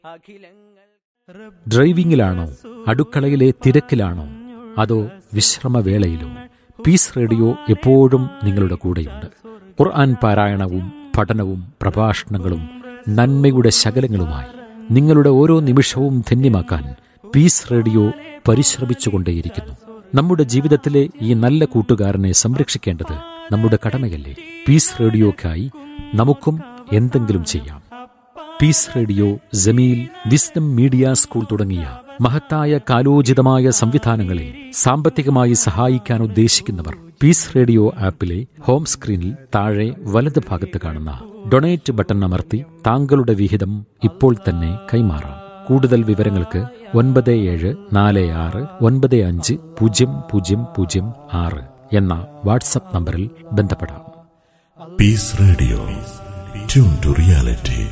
ഡ്രൈവിംഗിലാണോ അടുക്കളയിലെ തിരക്കിലാണോ അതോ വിശ്രമവേളയിലോ piece radio എപ്പോഴും നിങ്ങളുടെ കൂടെയുണ്ട് ഖുർആൻ പാരായണവും പഠനവും പ്രഭാഷണങ്ങളും നന്മയുടെ ശകലങ്ങളുമായി നിങ്ങളുടെ ഓരോ നിമിഷവും ധന്യമാക്കാൻ പീസ് റേഡിയോ പരിശ്രമിച്ചുകൊണ്ടേയിരിക്കുന്നു നമ്മുടെ ജീവിതത്തിലെ ഈ നല്ല കൂട്ടുകാരനെ സംരക്ഷിക്കേണ്ടത് നമ്മുടെ കടമയല്ലേ പീസ് റേഡിയോക്കായി നമുക്കും എന്തെങ്കിലും ചെയ്യാം Peace Radio Jameel wisdom media school തുടങ്ങിയ മഹത്തായ കാലോചിതമായ സംവിധാനങ്ങളെ സാമ്പത്തികമായി സഹായിക്കാൻ ഉദ്ദേശിക്കുന്നവർ പീസ് റേഡിയോ ആപ്പിലെ ഹോം സ്ക്രീനിൽ താഴെ വലത് ഭാഗത്ത് കാണുന്ന ഡൊണേറ്റ് ബട്ടൺ അമർത്തി താങ്കളുടെ വിഹിതം ഇപ്പോൾ തന്നെ കൈമാറാം കൂടുതൽ വിവരങ്ങൾക്ക് ഒൻപത് ഏഴ് നാല് ആറ് ഒൻപത് അഞ്ച് പൂജ്യം പൂജ്യം പൂജ്യം ആറ് എന്ന വാട്സപ്പ് നമ്പറിൽ ബന്ധപ്പെടാം Peace Radio tune to reality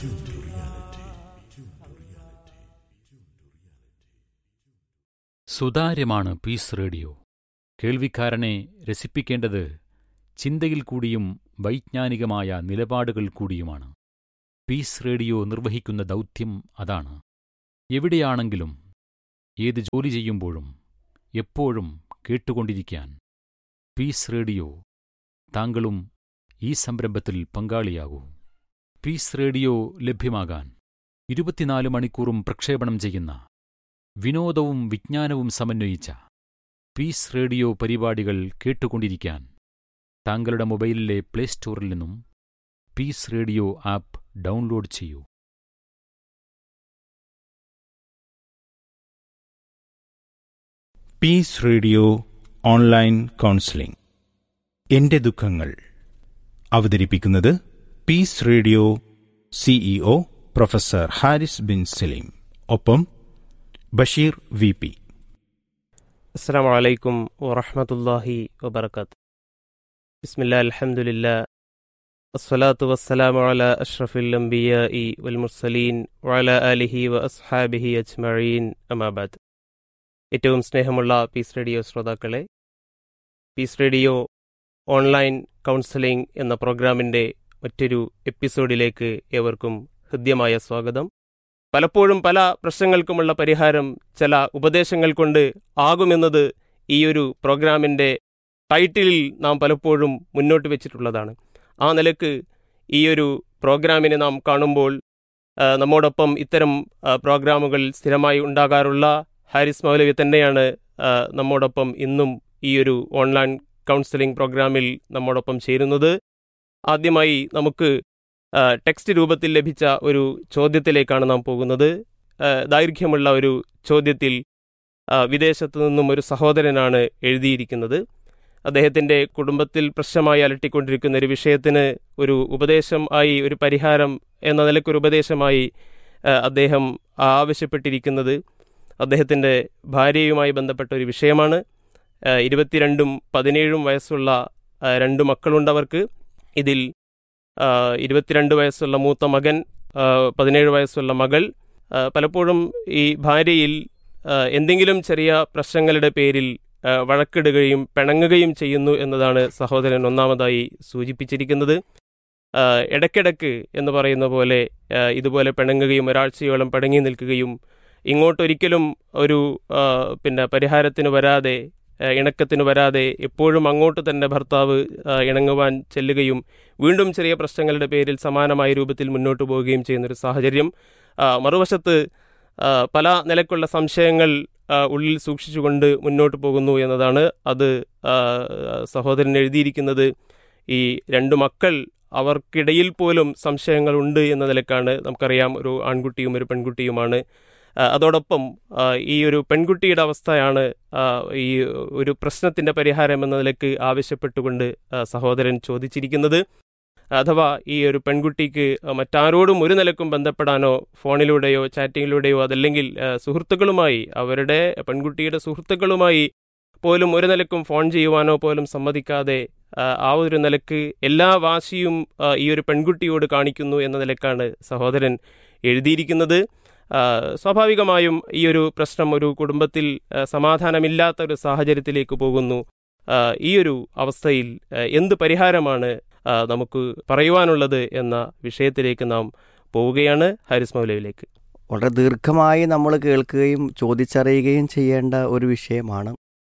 സുതാര്യമാണ് പീസ് റേഡിയോ കേൾവിക്കാരനെ രസിപ്പിക്കേണ്ടത് ചിന്തയിൽ കൂടിയും വൈജ്ഞാനികമായ നിലപാടുകൾ കൂടിയുമാണ് പീസ് റേഡിയോ നിർവഹിക്കുന്ന ദൗത്യം അതാണ് എവിടെയാണെങ്കിലും ഏത് ജോലി ചെയ്യുമ്പോഴും എപ്പോഴും കേട്ടുകൊണ്ടിരിക്കാൻ പീസ് റേഡിയോ താങ്കളും ഈ സംരംഭത്തിൽ പങ്കാളിയാകൂ പീസ് റേഡിയോ ലഭ്യമാകാൻ ഇരുപത്തിനാല് മണിക്കൂറും പ്രക്ഷേപണം ചെയ്യുന്ന വിനോദവും വിജ്ഞാനവും സമന്വയിച്ച പീസ് റേഡിയോ പരിപാടികൾ കേട്ടുകൊണ്ടിരിക്കാൻ താങ്കളുടെ മൊബൈലിലെ പ്ലേ സ്റ്റോറിൽ നിന്നും പീസ് റേഡിയോ ആപ്പ് ഡൗൺലോഡ് ചെയ്യൂ പീസ് റേഡിയോ ഓൺലൈൻ കൗൺസിലിംഗ് എന്റെ ദുഃഖങ്ങൾ അവതരിപ്പിക്കുന്നത് Peace Radio CEO professor Haris bin Saleem ഒപ്പം ബഷീർ വി പി السلام عليكم ورحمة الله وبركاته بسم الله الحمد لله الصلاة والسلام على أشرف الأنبياء والمرسلين وعلى آله وأصحابه أجمعين أما بعد ഏറ്റവും സ്നേഹമുള്ള പീസ് റേഡിയോ ശ്രോതാക്കളെ പീസ് റേഡിയോ ഓൺലൈൻ കൗൺസിലിംഗ് എന്ന പ്രോഗ്രാമിൻ്റെ മറ്റൊരു എപ്പിസോഡിലേക്ക് ഏവർക്കും ഹൃദ്യമായ സ്വാഗതം പലപ്പോഴും പല പ്രശ്നങ്ങൾക്കുമുള്ള പരിഹാരം ചില ഉപദേശങ്ങൾ കൊണ്ട് ആകുമെന്നത് ഈ ഒരു പ്രോഗ്രാമിൻ്റെ ടൈറ്റിലിൽ നാം പലപ്പോഴും മുന്നോട്ട് വെച്ചിട്ടുള്ളതാണ് ആ നിലക്ക് ഈ ഒരു പ്രോഗ്രാമിനെ നാം കാണുമ്പോൾ ആ, നമ്മോടൊപ്പം ഇത്തരം ആ, പ്രോഗ്രാമുകൾ സ്ഥിരമായി ഉണ്ടാകാറുള്ള ഹാരിസ് മൗലവി തന്നെയാണ് ആ, നമ്മോടൊപ്പം ഇന്നും ഈ ഒരു ഓൺലൈൻ കൗൺസിലിംഗ് പ്രോഗ്രാമിൽ നമ്മോടൊപ്പം ചേരുന്നത് ആദ്യമായി നമുക്ക് ആ, ടെക്സ്റ്റ് രൂപത്തിൽ ലഭിച്ച ഒരു ചോദ്യത്തിലേക്കാണ് നാം പോകുന്നത് ആ, ദൈർഘ്യമുള്ള ഒരു ചോദ്യത്തിൽ ആ, വിദേശത്തു നിന്നും ഒരു സഹോദരനാണ് എഴുതിയിരിക്കുന്നത് അദ്ദേഹത്തിൻ്റെ കുടുംബത്തിൽ പ്രശ്നമായി അലട്ടിക്കൊണ്ടിരിക്കുന്ന ഒരു വിഷയത്തിന് ഒരു ഉപദേശം ആയി ഒരു പരിഹാരം എന്ന നിലയ്ക്കൊരു ഉപദേശമായി ആ, അദ്ദേഹം ആവശ്യപ്പെട്ടിരിക്കുന്നത് അദ്ദേഹത്തിൻ്റെ ഭാര്യയുമായി ബന്ധപ്പെട്ട ഒരു വിഷയമാണ് ആ, ഇരുപത്തിരണ്ടും പതിനേഴും വയസ്സുള്ള ആ, രണ്ട് മക്കളുണ്ടവർക്ക് ഇതിൽ ആ, ഇരുപത്തിരണ്ട് വയസ്സുള്ള മൂത്ത മകൻ ആ, പതിനേഴ് വയസ്സുള്ള മകൾ ആ, പലപ്പോഴും ഈ ഭാര്യയിൽ ആ, എന്തെങ്കിലും ചെറിയ പ്രശ്നങ്ങളുടെ പേരിൽ ആ, വഴക്കിടുകയും പിണങ്ങുകയും ചെയ്യുന്നു എന്നതാണ് സഹോദരൻ ഒന്നാമതായി സൂചിപ്പിച്ചിരിക്കുന്നത് ആ, ഇടയ്ക്കിടയ്ക്ക് എന്ന് പറയുന്ന പോലെ ആ, ഇതുപോലെ പിണങ്ങുകയും ഒരാഴ്ചയോളം പിണങ്ങി നിൽക്കുകയും ഇങ്ങോട്ടൊരിക്കലും ഒരു ആ, പിന്നെ പരിഹാരത്തിന് വരാതെ ആ, ഇണക്കത്തിന് വരാതെ എപ്പോഴും അങ്ങോട്ട് തന്നെ ഭർത്താവ് ആ, ഇണങ്ങുവാൻ ചെല്ലുകയും വീണ്ടും ചെറിയ പ്രശ്നങ്ങളുടെ പേരിൽ സമാനമായ രൂപത്തിൽ മുന്നോട്ട് പോവുകയും ചെയ്യുന്നൊരു സാഹചര്യം ആ, മറുവശത്ത് ആ, പല നിലക്കുള്ള സംശയങ്ങൾ ആ, ഉള്ളിൽ സൂക്ഷിച്ചുകൊണ്ട് മുന്നോട്ട് പോകുന്നു എന്നതാണ് അത് ആ, സഹോദരൻ എഴുതിയിരിക്കുന്നത് ഈ രണ്ട് മക്കൾ അവർക്കിടയിൽ പോലും സംശയങ്ങളുണ്ട് എന്ന നിലക്കാണ് നമുക്കറിയാം ഒരു ആൺകുട്ടിയും ഒരു പെൺകുട്ടിയുമാണ് ആ, അതോടൊപ്പം ആ, ഈ ഒരു പെൺകുട്ടിയുടെ അവസ്ഥയാണ് ആ, ഈ ഒരു പ്രശ്നത്തിന്റെ പരിഹാരം എന്ന നിലക്ക് ആവശ്യപ്പെട്ടുകൊണ്ട് ആ, സഹോദരൻ ചോദിച്ചിരിക്കുന്നത് അഥവാ ഈ ഒരു പെൺകുട്ടിക്ക് മറ്റാരോടും ഒരു നിലക്കും ബന്ധപ്പെടാനോ ഫോണിലൂടെയോ ചാറ്റിങ്ങിലൂടെയോ അതല്ലെങ്കിൽ ആ, സുഹൃത്തുക്കളുമായി അവരുടെ പെൺകുട്ടിയുടെ സുഹൃത്തുക്കളുമായി പോലും ഒരു നിലക്കും ഫോൺ ചെയ്യുവാനോ പോലും സമ്മതിക്കാതെ ആ, ആ ഒരു നിലക്ക് എല്ലാ വാശിയും ആ, ഈ ഒരു പെൺകുട്ടിയോട് കാണിക്കുന്നു എന്ന നിലക്കാണ് സഹോദരൻ എഴുതിയിരിക്കുന്നത് ആ, സ്വാഭാവികമായും ഈ ഒരു പ്രശ്നം ഒരു കുടുംബത്തിൽ ആ, സമാധാനമില്ലാത്ത ഒരു സാഹചര്യത്തിലേക്ക് പോകുന്നു ആ, ഈ ഒരു അവസ്ഥയിൽ ആ, എന്ത് പരിഹാരമാണ് ആ, നമുക്ക് പറയുവാനുള്ളത് എന്ന വിഷയത്തിലേക്ക് നാം പോവുകയാണ് ഹാരിസ് മൗലവിലേക്ക് വളരെ ദീർഘമായി നമ്മൾ കേൾക്കുകയും ചോദിച്ചറിയുകയും ചെയ്യേണ്ട ഒരു വിഷയമാണ്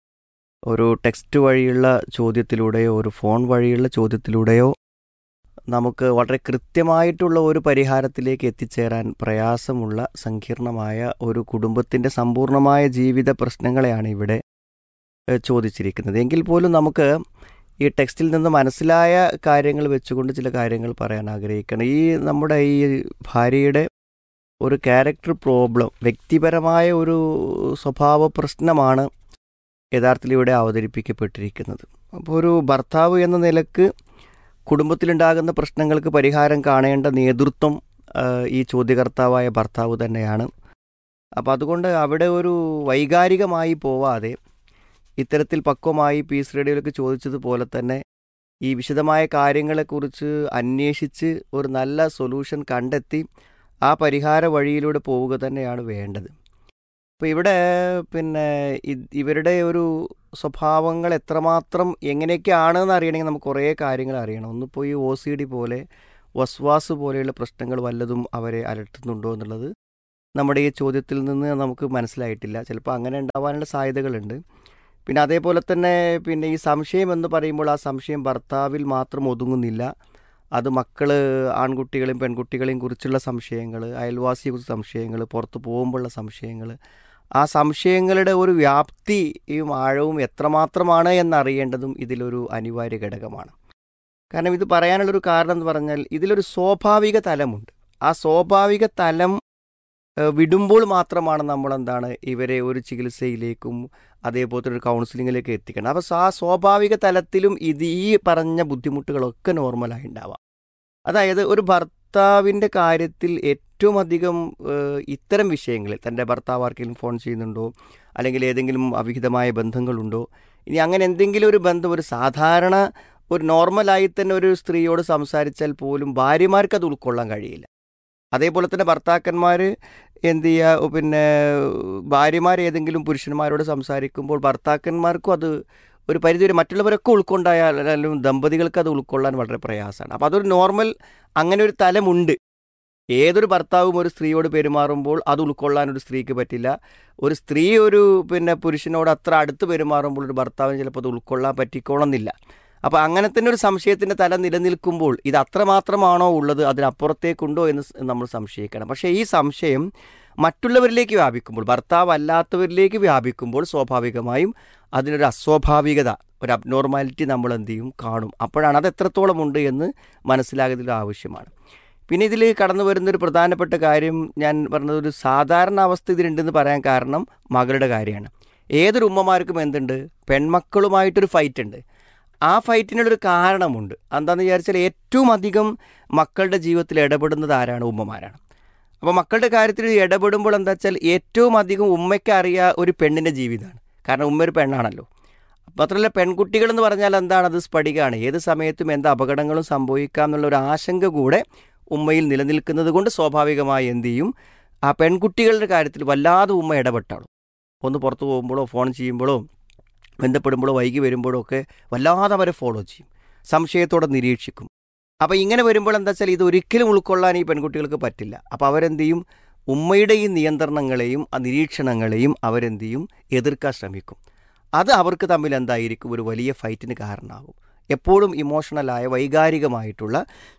ഒരു ടെക്സ്റ്റ് വഴിയുള്ള ചോദ്യത്തിലൂടെയോ ഒരു ഫോൺ വഴിയുള്ള ചോദ്യത്തിലൂടെയോ നമുക്ക് വളരെ കൃത്യമായിട്ടുള്ള ഒരു പരിഹാരത്തിലേക്ക് എത്തിച്ചേരാൻ പ്രയാസമുള്ള സങ്കീർണമായ ഒരു കുടുംബത്തിൻ്റെ സമ്പൂർണ്ണമായ ജീവിത പ്രശ്നങ്ങളെയാണ് ഇവിടെ ഏഹ്, ചോദിച്ചിരിക്കുന്നത് എങ്കിൽ പോലും നമുക്ക് ഈ ടെക്സ്റ്റിൽ നിന്ന് മനസ്സിലായ കാര്യങ്ങൾ വെച്ചുകൊണ്ട് ചില കാര്യങ്ങൾ പറയാൻ ആഗ്രഹിക്കണം ഈ നമ്മുടെ ഈ ഭാര്യയുടെ ഒരു ക്യാരക്ടർ പ്രോബ്ലം വ്യക്തിപരമായ ഒരു സ്വഭാവ പ്രശ്നമാണ് യഥാർത്ഥത്തിൽ ഇവിടെ അവതരിപ്പിക്കപ്പെട്ടിരിക്കുന്നത് അപ്പോൾ ഒരു ഭർത്താവ് എന്ന നിലക്ക് കുടുംബത്തിലുണ്ടാകുന്ന പ്രശ്നങ്ങൾക്ക് പരിഹാരം കാണേണ്ട നേതൃത്വം ആ, ഈ ചോദ്യകർത്താവായ ഭർത്താവ് തന്നെയാണ് അപ്പോൾ അതുകൊണ്ട് അവിടെ ഒരു വൈകാരികമായി പോവാതെ ഇത്തരത്തിൽ പക്വമായി പീസ് റേഡിയോയിലേക്ക് ചോദിച്ചതുപോലെ തന്നെ ഈ വിശദമായ കാര്യങ്ങളെക്കുറിച്ച് അന്വേഷിച്ച് ഒരു നല്ല സൊല്യൂഷൻ കണ്ടെത്തി ആ പരിഹാര വഴിയിലൂടെ പോവുക തന്നെയാണ് വേണ്ടത് അപ്പോൾ ഇവിടെ പിന്നെ ഇ- ഇവരുടെ ഒരു സ്വഭാവങ്ങൾ എത്രമാത്രം എങ്ങനെയൊക്കെയാണെന്ന് അറിയണമെങ്കിൽ നമുക്ക് കുറേ കാര്യങ്ങൾ അറിയണം ഒന്നിപ്പോൾ ഈ ഒ സി ഡി പോലെ വസ്വാസ് പോലെയുള്ള പ്രശ്നങ്ങൾ വല്ലതും അവരെ അലട്ടുന്നുണ്ടോ എന്നുള്ളത് നമ്മുടെ ഈ ചോദ്യത്തിൽ നിന്ന് നമുക്ക് മനസ്സിലായിട്ടില്ല ചിലപ്പോൾ അങ്ങനെ ഉണ്ടാവാനുള്ള സാധ്യതകളുണ്ട് പിന്നെ അതേപോലെ തന്നെ പിന്നെ ഈ സംശയം എന്ന് പറയുമ്പോൾ ആ സംശയം ഭർത്താവിൽ മാത്രം ഒതുങ്ങുന്നില്ല അത് മക്കൾ ആൺകുട്ടികളെയും പെൺകുട്ടികളെയും കുറിച്ചുള്ള സംശയങ്ങൾ അയൽവാസിയെ കുറിച്ച് സംശയങ്ങൾ പുറത്ത് പോകുമ്പോഴുള്ള സംശയങ്ങൾ ആ സംശയങ്ങളുടെ ഒരു വ്യാപ്തിയും ആഴവും എത്രമാത്രമാണ് എന്നറിയേണ്ടതും ഇതിലൊരു അനിവാര്യ ഘടകമാണ് കാരണം ഇത് പറയാനുള്ളൊരു കാരണം എന്ന് പറഞ്ഞാൽ ഇതിലൊരു സ്വാഭാവിക തലമുണ്ട് ആ സ്വാഭാവിക തലം ഏഹ്, വിടുമ്പോൾ മാത്രമാണ് നമ്മൾ എന്താണ് ഇവരെ ഒരു ചികിത്സയിലേക്കും അതേപോലത്തെ ഒരു കൗൺസിലിങ്ങിലേക്ക് എത്തിക്കണം അപ്പോൾ ആ സ്വാഭാവിക തലത്തിലും ഇത് ഈ പറഞ്ഞ ബുദ്ധിമുട്ടുകളൊക്കെ നോർമലായി ഉണ്ടാവാം അതായത് ഒരു ഭർത്താവിൻ്റെ കാര്യത്തിൽ ഏറ്റവും അധികം ഏഹ്, ഇത്തരം വിഷയങ്ങളിൽ തൻ്റെ ഭർത്താവ് ആർക്കെങ്കിലും ഫോൺ ചെയ്യുന്നുണ്ടോ അല്ലെങ്കിൽ ഏതെങ്കിലും അവിഹിതമായ ബന്ധങ്ങളുണ്ടോ ഇനി അങ്ങനെ എന്തെങ്കിലും ഒരു ബന്ധം ഒരു സാധാരണ ഒരു നോർമലായി തന്നെ ഒരു സ്ത്രീയോട് സംസാരിച്ചാൽ പോലും ഭാര്യമാർക്ക് അത് ഉൾക്കൊള്ളാൻ കഴിയില്ല അതേപോലെ തന്നെ ഭർത്താക്കന്മാർ എന്ത് ചെയ്യുക പിന്നെ ഭാര്യമാർ ഏതെങ്കിലും പുരുഷന്മാരോട് സംസാരിക്കുമ്പോൾ ഭർത്താക്കന്മാർക്കും അത് ഒരു പരിധിവരെ മറ്റുള്ളവരൊക്കെ ഉൾക്കൊണ്ടായാലും ദമ്പതികൾക്ക് അത് ഉൾക്കൊള്ളാൻ വളരെ പ്രയാസമാണ് അപ്പോൾ അതൊരു നോർമൽ അങ്ങനെ ഒരു തലമുണ്ട് ഏതൊരു ഭർത്താവും ഒരു സ്ത്രീയോട് പെരുമാറുമ്പോൾ അത് ഉൾക്കൊള്ളാൻ ഒരു സ്ത്രീക്ക് പറ്റില്ല ഒരു സ്ത്രീ ഒരു പിന്നെ പുരുഷനോട് അത്ര അടുത്ത് പെരുമാറുമ്പോൾ ഒരു ഭർത്താവിന് ചിലപ്പോൾ അത് ഉൾക്കൊള്ളാൻ പറ്റിക്കോണമെന്നില്ല അപ്പോൾ അങ്ങനെ തന്നെ ഒരു സംശയത്തിൻ്റെ തല നിലനിൽക്കുമ്പോൾ ഇത് അത്രമാത്രമാണോ ഉള്ളത് അതിനപ്പുറത്തേക്കുണ്ടോ എന്ന് സ് നമ്മൾ സംശയിക്കണം പക്ഷേ ഈ സംശയം മറ്റുള്ളവരിലേക്ക് വ്യാപിക്കുമ്പോൾ ഭർത്താവ് അല്ലാത്തവരിലേക്ക് വ്യാപിക്കുമ്പോൾ സ്വാഭാവികമായും അതിനൊരു അസ്വാഭാവികത ഒരു അബ്നോർമാലിറ്റി നമ്മൾ എന്ത് ചെയ്യും കാണും അപ്പോഴാണ് അത് എത്രത്തോളം ഉണ്ട് എന്ന് മനസ്സിലാകുന്നതിൽ ആവശ്യമാണ് പിന്നെ ഇതിൽ കടന്നു വരുന്നൊരു പ്രധാനപ്പെട്ട കാര്യം ഞാൻ പറഞ്ഞത് ഒരു സാധാരണ അവസ്ഥ ഇതിലുണ്ടെന്ന് പറയാൻ കാരണം മകളുടെ കാര്യമാണ് ഏതൊരു ഉമ്മമാർക്കും എന്തുണ്ട് പെൺമക്കളുമായിട്ടൊരു ഫൈറ്റ് ഉണ്ട് ആ ഫൈറ്റിനുള്ളൊരു കാരണമുണ്ട് എന്താണെന്ന് വിചാരിച്ചാൽ ഏറ്റവും അധികം മക്കളുടെ ജീവിതത്തിൽ ഇടപെടുന്നത് ആരാണ് ഉമ്മമാരാണ് അപ്പോൾ മക്കളുടെ കാര്യത്തിൽ ഇടപെടുമ്പോൾ എന്താ വെച്ചാൽ ഏറ്റവും അധികം ഉമ്മയ്ക്ക് അറിയുക ഒരു പെണ്ണിൻ്റെ ജീവിതമാണ് കാരണം ഉമ്മ ഒരു പെണ്ണാണല്ലോ മാത്രമല്ല പെൺകുട്ടികൾ എന്ന് പറഞ്ഞാൽ എന്താണ് അത് സ്ഫടികമാണ് ഏത് സമയത്തും എന്ത് അപകടങ്ങളും സംഭവിക്കാം എന്നുള്ള ഒരു ആശങ്ക കൂടെ ഉമ്മയിൽ നിലനിൽക്കുന്നത് കൊണ്ട് സ്വാഭാവികമായി എന്ത് ചെയ്യും ആ പെൺകുട്ടികളുടെ കാര്യത്തിൽ വല്ലാതെ ഉമ്മ ഇടപെട്ടാളും ഒന്ന് പുറത്തു പോകുമ്പോഴോ ഫോൺ ചെയ്യുമ്പോഴോ ബന്ധപ്പെടുമ്പോഴോ വൈകി വരുമ്പോഴോ ഒക്കെ വല്ലാതെ അവരെ ഫോളോ ചെയ്യും സംശയത്തോടെ നിരീക്ഷിക്കും അപ്പോൾ ഇങ്ങനെ വരുമ്പോൾ എന്താ വെച്ചാൽ ഇത് ഒരിക്കലും ഉൾക്കൊള്ളാൻ ഈ പെൺകുട്ടികൾക്ക് പറ്റില്ല അപ്പോൾ അവരെന്ത് ചെയ്യും ഉമ്മയുടെ ഈ നിയന്ത്രണങ്ങളെയും ആ നിരീക്ഷണങ്ങളെയും അവരെന്ത് ചെയ്യും എതിർക്കാൻ ശ്രമിക്കും അത് അവർക്ക് തമ്മിൽ എന്തായിരിക്കും ഒരു വലിയ ഫൈറ്റിന് കാരണമാകും എപ്പോഴും ഇമോഷണലായ വൈകാരികമായിട്ടുള്ള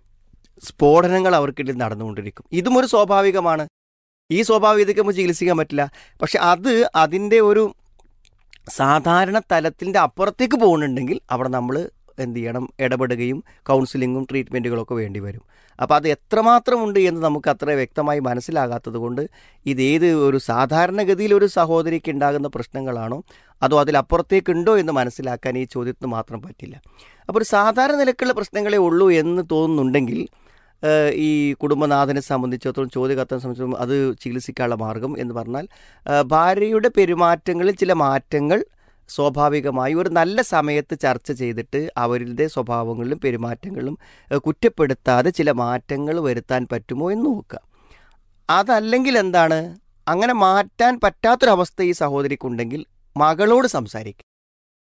സ്ഫോടനങ്ങൾ അവർക്കിടയിൽ നടന്നുകൊണ്ടിരിക്കും ഇതും ഒരു സ്വാഭാവികമാണ് ഈ സ്വാഭാവികതയ്ക്ക് നമുക്ക് ചികിത്സിക്കാൻ പറ്റില്ല പക്ഷെ അത് അതിൻ്റെ ഒരു സാധാരണ തലത്തിൻ്റെ അപ്പുറത്തേക്ക് പോകുന്നുണ്ടെങ്കിൽ അവിടെ നമ്മൾ എന്ത് ചെയ്യണം ഇടപെടുകയും കൗൺസിലിങ്ങും ട്രീറ്റ്മെൻറ്റുകളൊക്കെ വേണ്ടി വരും അപ്പോൾ അത് എത്രമാത്രം ഉണ്ട് എന്ന് നമുക്ക് അത്ര വ്യക്തമായി മനസ്സിലാകാത്തത് കൊണ്ട് ഇതേത് ഒരു സാധാരണഗതിയിൽ ഒരു സഹോദരിക്ക് ഉണ്ടാകുന്ന പ്രശ്നങ്ങളാണോ അതോ അതിലപ്പുറത്തേക്കുണ്ടോ എന്ന് മനസ്സിലാക്കാൻ ഈ ചോദ്യത്തിന് മാത്രം പറ്റില്ല അപ്പോൾ ഒരു സാധാരണ നിലക്കുള്ള പ്രശ്നങ്ങളെ ഉള്ളൂ എന്ന് തോന്നുന്നുണ്ടെങ്കിൽ ഏഹ് ഈ കുടുംബനാഥനെ സംബന്ധിച്ചിടത്തോളം ചോദ്യകർത്തനെ സംബന്ധിച്ചിടത്തോളം അത് ചികിത്സിക്കാനുള്ള മാർഗം എന്ന് പറഞ്ഞാൽ ഏഹ് ഭാര്യയുടെ പെരുമാറ്റങ്ങളിൽ ചില മാറ്റങ്ങൾ സ്വാഭാവികമായി ഒരു നല്ല സമയത്ത് ചർച്ച ചെയ്തിട്ട് അവരുടെ സ്വഭാവങ്ങളിലും പെരുമാറ്റങ്ങളിലും ഏഹ് കുറ്റപ്പെടുത്താതെ ചില മാറ്റങ്ങൾ വരുത്താൻ പറ്റുമോ എന്ന് നോക്കുക അതല്ലെങ്കിൽ എന്താണ് അങ്ങനെ മാറ്റാൻ പറ്റാത്തൊരവസ്ഥ ഈ സഹോദരിക്കുണ്ടെങ്കിൽ മകളോട് സംസാരിക്കുക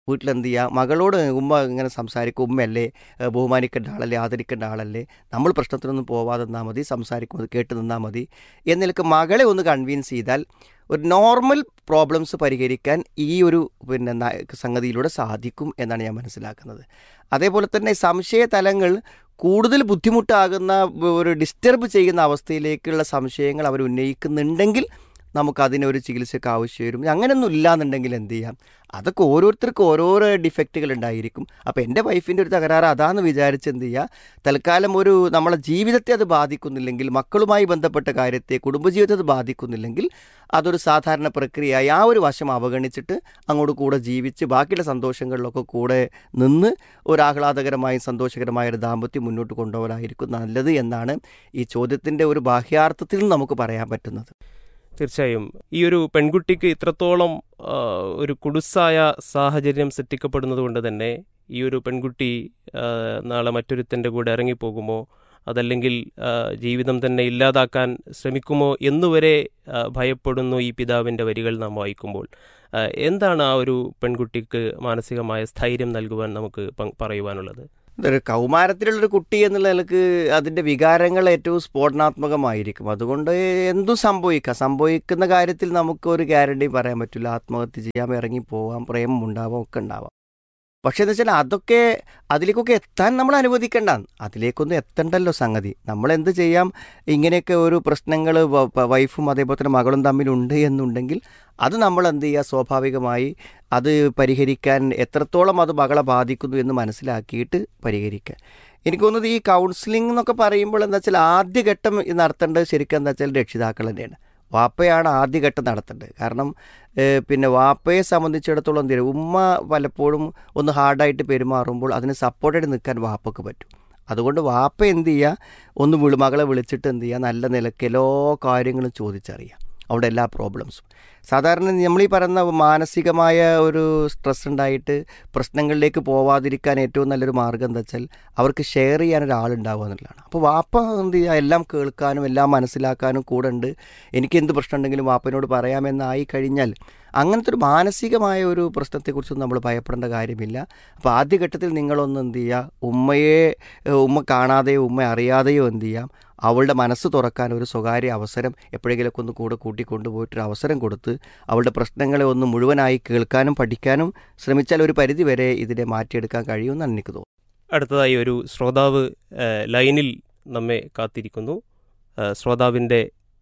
വീട്ടിലെന്ത് ചെയ്യുക മകളോട് ഉമ്മ ഇങ്ങനെ സംസാരിക്കും ഉമ്മയല്ലേ ഏഹ് ബഹുമാനിക്കേണ്ട ആളല്ലേ ആദരിക്കേണ്ട ആളല്ലേ നമ്മൾ പ്രശ്നത്തിനൊന്നും പോവാതെ നിന്നാൽ മതി സംസാരിക്കും അത് കേട്ട് നിന്നാൽ മതി എന്നിലേക്ക് മകളെ ഒന്ന് കൺവിൻസ് ചെയ്താൽ ഒരു നോർമൽ പ്രോബ്ലംസ് പരിഹരിക്കാൻ ഈ ഒരു പിന്നെ ന- സംഗതിയിലൂടെ സാധിക്കും എന്നാണ് ഞാൻ മനസ്സിലാക്കുന്നത് അതേപോലെ തന്നെ സംശയ തലങ്ങൾ കൂടുതൽ ബുദ്ധിമുട്ടാകുന്ന ഒരു ഡിസ്റ്റർബ് ചെയ്യുന്ന അവസ്ഥയിലേക്കുള്ള സംശയങ്ങൾ അവർ ഉന്നയിക്കുന്നുണ്ടെങ്കിൽ നമുക്ക് അതിനൊരു ചികിത്സയ്ക്ക് ആവശ്യം വരും അങ്ങനെയൊന്നും ഇല്ലാന്നുണ്ടെങ്കിൽ എന്ത് ചെയ്യാം അതൊക്കെ ഓരോരുത്തർക്കും ഓരോരോ ഡിഫക്റ്റുകൾ ഉണ്ടായിരിക്കും അപ്പോൾ എൻ്റെ വൈഫിൻ്റെ ഒരു തകരാറ് അതാന്ന് വിചാരിച്ച് എന്ത് ചെയ്യുക തൽക്കാലം ഒരു നമ്മളെ ജീവിതത്തെ അത് ബാധിക്കുന്നില്ലെങ്കിൽ മക്കളുമായി ബന്ധപ്പെട്ട കാര്യത്തെ കുടുംബജീവിതത്തെ അത് ബാധിക്കുന്നില്ലെങ്കിൽ അതൊരു സാധാരണ പ്രക്രിയയായി ആ ഒരു വശം അവഗണിച്ചിട്ട് അങ്ങോട്ട് കൂടെ ജീവിച്ച് ബാക്കിയുള്ള സന്തോഷങ്ങളിലൊക്കെ കൂടെ നിന്ന് ഒരു ആഹ്ലാദകരമായും സന്തോഷകരമായ ഒരു ദാമ്പത്യം മുന്നോട്ട് കൊണ്ടുപോകാനായിരിക്കും നല്ലത് എന്നാണ് ഈ ചോദ്യത്തിൻ്റെ ഒരു ബാഹ്യാർത്ഥത്തിൽ നമുക്ക് പറയാൻ പറ്റുന്നത് തീർച്ചയായും ഈ ഒരു പെൺകുട്ടിക്ക് ഇത്രത്തോളം ആ, ഒരു കുടുസായ സാഹചര്യം സൃഷ്ടിക്കപ്പെടുന്നത് കൊണ്ട് തന്നെ ഈ ഒരു പെൺകുട്ടി ആ, നാളെ മറ്റൊരുത്തൻ്റെ കൂടെ ഇറങ്ങിപ്പോകുമോ അതല്ലെങ്കിൽ ആ, ജീവിതം തന്നെ ഇല്ലാതാക്കാൻ ശ്രമിക്കുമോ എന്നുവരെ ആ, ഭയപ്പെടുന്നു ഈ പിതാവിൻ്റെ വരികൾ നാം വായിക്കുമ്പോൾ ആ, എന്താണ് ആ ഒരു പെൺകുട്ടിക്ക് മാനസികമായ സ്ഥൈര്യം നൽകുവാൻ നമുക്ക് പ- പറയുവാനുള്ളത് ഇതൊരു കൗമാരത്തിലുള്ളൊരു കുട്ടി എന്നുള്ള നിലക്ക് അതിൻ്റെ വികാരങ്ങൾ ഏറ്റവും സ്ഫോടനാത്മകമായിരിക്കും അതുകൊണ്ട് എന്തും സംഭവിക്കാം സംഭവിക്കുന്ന കാര്യത്തിൽ നമുക്ക് ഒരു ഗ്യാരണ്ടി പറയാൻ പറ്റില്ല ആത്മഹത്യ ചെയ്യാം ഇറങ്ങി പോവാം പ്രേമം ഉണ്ടാവാം ഒക്കെ ഉണ്ടാവാം പക്ഷേ എന്ന് വെച്ചാൽ അതൊക്കെ അതിലേക്കൊക്കെ എത്താൻ നമ്മൾ അനുവദിക്കേണ്ട അതിലേക്കൊന്നും എത്തണ്ടല്ലോ സംഗതി നമ്മൾ എന്ത് ചെയ്യാം ഇങ്ങനെയൊക്കെ ഒരു പ്രശ്നങ്ങൾ വൈഫും അതേപോലെ തന്നെ മകളും തമ്മിലുണ്ട് എന്നുണ്ടെങ്കിൽ അത് നമ്മൾ എന്ത് ചെയ്യുക സ്വാഭാവികമായി അത് പരിഹരിക്കാൻ എത്രത്തോളം അത് മകളെ ബാധിക്കുന്നു എന്ന് മനസ്സിലാക്കിയിട്ട് പരിഹരിക്കുക എനിക്ക് തോന്നുന്നത് ഈ കൗൺസിലിംഗ് എന്നൊക്കെ പറയുമ്പോൾ എന്താ വെച്ചാൽ ആദ്യഘട്ടം നടത്തേണ്ടത് ശരിക്കും എന്താ വെച്ചാൽ രക്ഷിതാക്കൾ തന്നെയാണ് വാപ്പയാണ് ആദ്യഘട്ടം നടത്തേണ്ടത് കാരണം ഏഹ്, പിന്നെ വാപ്പയെ സംബന്ധിച്ചിടത്തോളം എന്ത് ചെയ്യും ഉമ്മ പലപ്പോഴും ഒന്ന് ഹാർഡായിട്ട് പെരുമാറുമ്പോൾ അതിന് സപ്പോർട്ടായിട്ട് നിൽക്കാൻ വാപ്പക്ക് പറ്റും അതുകൊണ്ട് വാപ്പ എന്ത് ചെയ്യുക ഒന്ന് വിളി മകളെ വിളിച്ചിട്ട് എന്ത് ചെയ്യുക നല്ല നിലയ്ക്ക് എല്ലാ കാര്യങ്ങളും ചോദിച്ചറിയാം അവിടെ എല്ലാ പ്രോബ്ലംസും സാധാരണ നമ്മൾ ഈ പറയുന്ന മാനസികമായ ഒരു സ്ട്രെസ് ഉണ്ടായിട്ട് പ്രശ്നങ്ങളിലേക്ക് പോവാതിരിക്കാൻ ഏറ്റവും നല്ലൊരു മാർഗ്ഗം എന്താ വെച്ചാൽ അവർക്ക് ഷെയർ ചെയ്യാൻ ഒരാളുണ്ടാവുക എന്നുള്ളതാണ് അപ്പോൾ വാപ്പ എന്ത് ചെയ്യുക എല്ലാം കേൾക്കാനും എല്ലാം മനസ്സിലാക്കാനും കൂടെ ഉണ്ട് എനിക്ക് എന്ത് പ്രശ്നം ഉണ്ടെങ്കിലും വാപ്പനോട് പറയാമെന്നായി കഴിഞ്ഞാൽ അങ്ങനത്തെ ഒരു മാനസികമായ ഒരു പ്രശ്നത്തെക്കുറിച്ചൊന്നും നമ്മൾ ഭയപ്പെടേണ്ട കാര്യമില്ല അപ്പോൾ ആദ്യഘട്ടത്തിൽ നിങ്ങളൊന്ന് എന്ത് ചെയ്യുക ഉമ്മയെ ഏഹ്, ഉമ്മ കാണാതെയോ ഉമ്മ അറിയാതെയോ എന്ത് ചെയ്യാം അവളുടെ മനസ്സ് തുറക്കാൻ ഒരു സ്വകാര്യ അവസരം എപ്പോഴെങ്കിലുമൊക്കെ ഒന്ന് കൂടെ കൂട്ടിക്കൊണ്ടുപോയിട്ടൊരു അവസരം കൊടുത്ത് അവളുടെ പ്രശ്നങ്ങളെ ഒന്ന് മുഴുവനായി കേൾക്കാനും പഠിക്കാനും ശ്രമിച്ചാൽ ഒരു പരിധി വരെ ഇതിനെ മാറ്റിയെടുക്കാൻ കഴിയുമെന്നാണ് എനിക്ക് തോന്നുന്നത് അടുത്തതായി ഒരു ശ്രോതാവ് ആ, ലൈനിൽ നമ്മെ കാത്തിരിക്കുന്നു ആ, ശ്രോതാവിൻ്റെ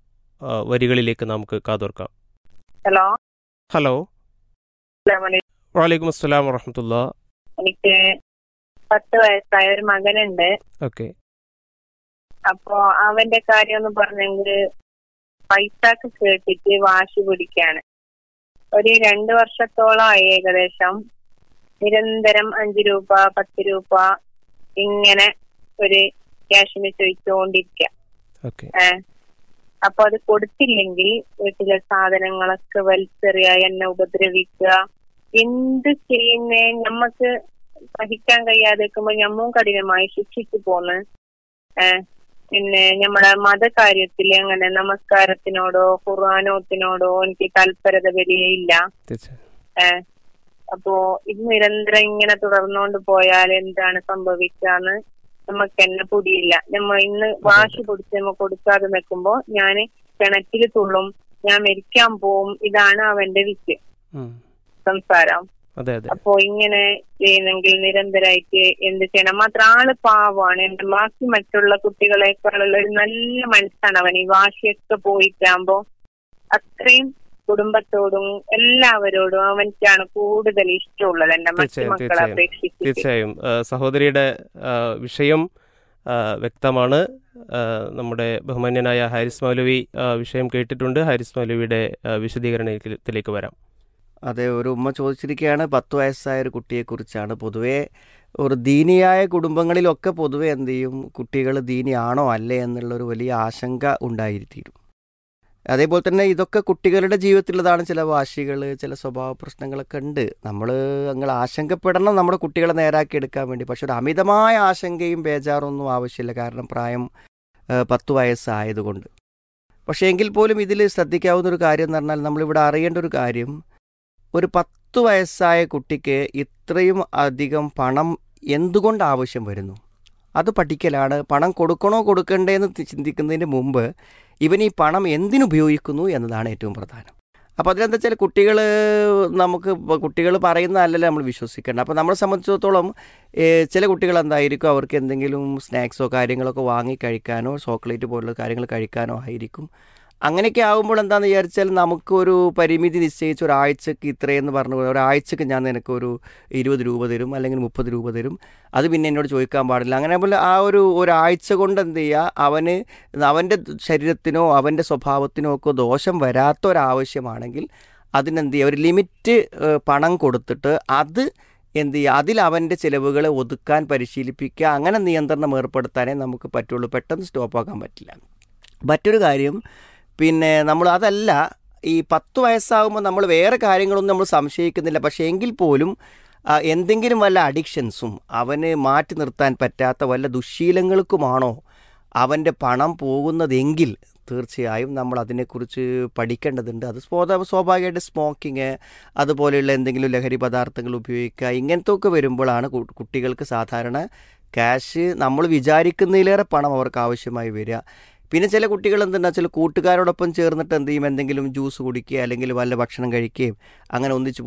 ആ, വരികളിലേക്ക് നമുക്ക് കാതോർക്കാം ഹലോ ഹലോ അസ്സലാമലൈക്കും. വാലൈക്കും അസ്സലാം വറഹമത്തുള്ള എനിക്ക് പത്ത് വയസ്സായ ഒരു മകനുണ്ട് ഓക്കെ അപ്പോ അവന്റെ കാര്യം എന്ന് പറഞ്ഞെങ്കിൽ പൈസക്ക് കേട്ടിട്ട് വാശി പിടിക്കാണ് ഒരു രണ്ട് വർഷത്തോളമായി ഏകദേശം നിരന്തരം അഞ്ചു രൂപ പത്ത് രൂപ ഇങ്ങനെ ഒരു ക്യാഷിന് ചോദിച്ചുകൊണ്ടിരിക്കുക ഓക്കെ ഏഹ് അപ്പൊ അത് കൊടുത്തില്ലെങ്കിൽ വീട്ടിലെ സാധനങ്ങളൊക്കെ വലിച്ചെറിയ എന്നെ ഉപദ്രവിക്കുക എന്ത് ചെയ്യുന്നേ ഞമ്മക്ക് സഹിക്കാൻ കഴിയാതെ നിൽക്കുമ്പോ ഞമ്മും കഠിനമായി ശിക്ഷിച്ചു പോന്ന് ഏഹ് പിന്നെ നമ്മുടെ മതകാര്യത്തിൽ അങ്ങനെ നമസ്കാരത്തിനോടോ ഖുർആാനോത്തിനോടോ എനിക്ക് താല്പര്യത വലിയയില്ല തീർച്ചയായും ഏഹ് അപ്പോ ഇത് നിരന്തരം ഇങ്ങനെ തുടർന്നുകൊണ്ട് പോയാൽ എന്താണ് സംഭവിക്കാന്ന് നമുക്ക് എന്നെ പൊടിയില്ല നമ്മ ഇന്ന് വാശി പിടിച്ച് നമ്മ കൊടുക്കാതെ നിൽക്കുമ്പോ ഞാൻ കിണറ്റിൽ തുള്ളും ഞാൻ മരിക്കാൻ പോവും ഇതാണ് അവന്റെ വിറ്റ് ഉം. സംസാരം അതെ അതെ അപ്പോ ഇങ്ങനെ ചെയ്യുന്നെങ്കിൽ നിരന്തരമായിട്ട് എന്ത് ചെയ്യണം മാത്രം ആള് പാവമാണ് എന്റെ ബാക്കി മറ്റുള്ള കുട്ടികളെക്കാളുള്ള ഒരു നല്ല മനസ്സാണ് അവൻ ഈ വാശിയൊക്കെ പോയിട്ടാകുമ്പോ അത്രയും കുടുംബത്തോടും എല്ലാവരോടും അവൻക്കാണ് കൂടുതൽ ഇഷ്ടമുള്ളത് എന്റെ മറ്റു തീർച്ചയായും, മക്കളെ തീർച്ചയായും. അപേക്ഷിച്ചിട്ട് തീർച്ചയായും ആ, സഹോദരിയുടെ ആ, വിഷയം ആ, വ്യക്തമാണ് ആ, നമ്മുടെ ബഹുമാന്യനായ ഹാരിസ് മൗലവി ആ, വിഷയം കേട്ടിട്ടുണ്ട് ഹാരിസ് മൗലവിയുടെ ആ, വിശദീകരണത്തിലേക്ക് വരാം അതെ ഒരു ഉമ്മ ചോദിച്ചിരിക്കുകയാണ് പത്ത് വയസ്സായ ഒരു കുട്ടിയെക്കുറിച്ചാണ് പൊതുവേ ഒരു ദീനിയായ കുടുംബങ്ങളിലൊക്കെ പൊതുവെ എന്ത് ചെയ്യും കുട്ടികൾ ദീനിയാണോ അല്ലേ എന്നുള്ളൊരു വലിയ ആശങ്ക ഉണ്ടായിരിക്കും അതേപോലെ തന്നെ ഇതൊക്കെ കുട്ടികളുടെ ജീവിതത്തിലുള്ളതാണ് ചില വാശികൾ ചില സ്വഭാവ പ്രശ്നങ്ങളൊക്കെ ഉണ്ട് നമ്മൾ നിങ്ങൾ ആശങ്കപ്പെടണം നമ്മുടെ കുട്ടികളെ നേരാക്കി എടുക്കാൻ വേണ്ടി പക്ഷെ ഒരു അമിതമായ ആശങ്കയും ബേജാറൊന്നും ആവശ്യമില്ല കാരണം പ്രായം ഏഹ്, പത്ത് വയസ്സായതുകൊണ്ട് പക്ഷേ എങ്കിൽ പോലും ഇതിൽ ശ്രദ്ധിക്കാവുന്ന ഒരു കാര്യം എന്ന് പറഞ്ഞാൽ നമ്മളിവിടെ അറിയേണ്ട ഒരു കാര്യം ഒരു പത്ത് പത്ത് വയസ്സായ കുട്ടിക്ക് ഇത്രയും അധികം പണം എന്തുകൊണ്ട് ആവശ്യം വരുന്നു അത് പഠിക്കലാണ് പണം കൊടുക്കണോ കൊടുക്കണ്ടേ എന്ന് തി- ചിന്തിക്കുന്നതിന് മുമ്പ് ഇവൻ ഈ പണം എന്തിനുപയോഗിക്കുന്നു എന്നതാണ് ഏറ്റവും പ്രധാനം അപ്പോൾ അതിലെന്താ വെച്ചാൽ കുട്ടികൾ നമുക്ക് കുട്ടികൾ പറയുന്ന അല്ലല്ലോ നമ്മൾ വിശ്വസിക്കേണ്ട അപ്പോൾ നമ്മളെ സംബന്ധിച്ചിടത്തോളം ഏഹ്, ചില കുട്ടികൾ എന്തായിരിക്കും അവർക്ക് എന്തെങ്കിലും സ്നാക്സോ കാര്യങ്ങളൊക്കെ വാങ്ങി കഴിക്കാനോ ചോക്ലേറ്റ് പോലുള്ള കാര്യങ്ങൾ കഴിക്കാനോ ആയിരിക്കും അങ്ങനെയൊക്കെ ആകുമ്പോൾ എന്താണെന്ന് വിചാരിച്ചാൽ നമുക്കൊരു പരിമിതി നിശ്ചയിച്ച് ഒരാഴ്ചക്ക് ഇത്രയെന്ന് പറഞ്ഞു ഒരാഴ്ചക്ക് ഞാൻ നിനക്കൊരു ഇരുപത് രൂപ തരും അല്ലെങ്കിൽ മുപ്പത് രൂപ തരും അത് പിന്നെ എന്നോട് ചോദിക്കാൻ പാടില്ല അങ്ങനെ പോലെ ആ ഒരു ഒരാഴ്ച കൊണ്ട് എന്ത് ചെയ്യുക അവന് അവൻ്റെ ശരീരത്തിനോ അവൻ്റെ സ്വഭാവത്തിനോ ഒക്കെ ദോഷം വരാത്ത ഒരാവശ്യമാണെങ്കിൽ അതിനെന്ത് ചെയ്യുക ഒരു ലിമിറ്റ് ഏഹ്, പണം കൊടുത്തിട്ട് അത് എന്ത് ചെയ്യുക അതിൽ അവൻ്റെ ചിലവുകളെ ഒതുക്കാൻ പരിശീലിപ്പിക്കുക അങ്ങനെ നിയന്ത്രണം ഏർപ്പെടുത്താനേ നമുക്ക് പറ്റുള്ളൂ പെട്ടെന്ന് സ്റ്റോപ്പാക്കാൻ പറ്റില്ല മറ്റൊരു കാര്യം പിന്നെ നമ്മൾ അതല്ല ഈ പത്ത് വയസ്സാകുമ്പോൾ നമ്മൾ വേറെ കാര്യങ്ങളൊന്നും നമ്മൾ സംശയിക്കുന്നില്ല പക്ഷേ എങ്കിൽ പോലും ആ, എന്തെങ്കിലും വല്ല അഡിക്ഷൻസും അവന് മാറ്റി നിർത്താൻ പറ്റാത്ത വല്ല ദുശ്ശീലങ്ങൾക്കുമാണോ അവൻ്റെ പണം പോകുന്നതെങ്കിൽ തീർച്ചയായും നമ്മൾ അതിനെക്കുറിച്ച് പഠിക്കേണ്ടതുണ്ട് അത് സ്വാഭാ സ്വാഭാവികമായിട്ട് സ്മോക്കിങ് അതുപോലെയുള്ള എന്തെങ്കിലും ലഹരി പദാർത്ഥങ്ങൾ ഉപയോഗിക്കുക ഇങ്ങനത്തെ ഒക്കെ വരുമ്പോഴാണ് കു- കുട്ടികൾക്ക് സാധാരണ ക്യാഷ് നമ്മൾ വിചാരിക്കുന്നതിലേറെ പണം അവർക്ക് ആവശ്യമായി വരിക പിന്നെ ചില കുട്ടികൾ എന്തുണ്ടാ ചില കൂട്ടുകാരോടൊപ്പം ചേർന്നിട്ട് എന്ത് ചെയ്യും എന്തെങ്കിലും ജ്യൂസ് കുടിക്കുക അല്ലെങ്കിൽ വല്ല ഭക്ഷണം കഴിക്കുകയും അങ്ങനെ ഒന്നിച്ച്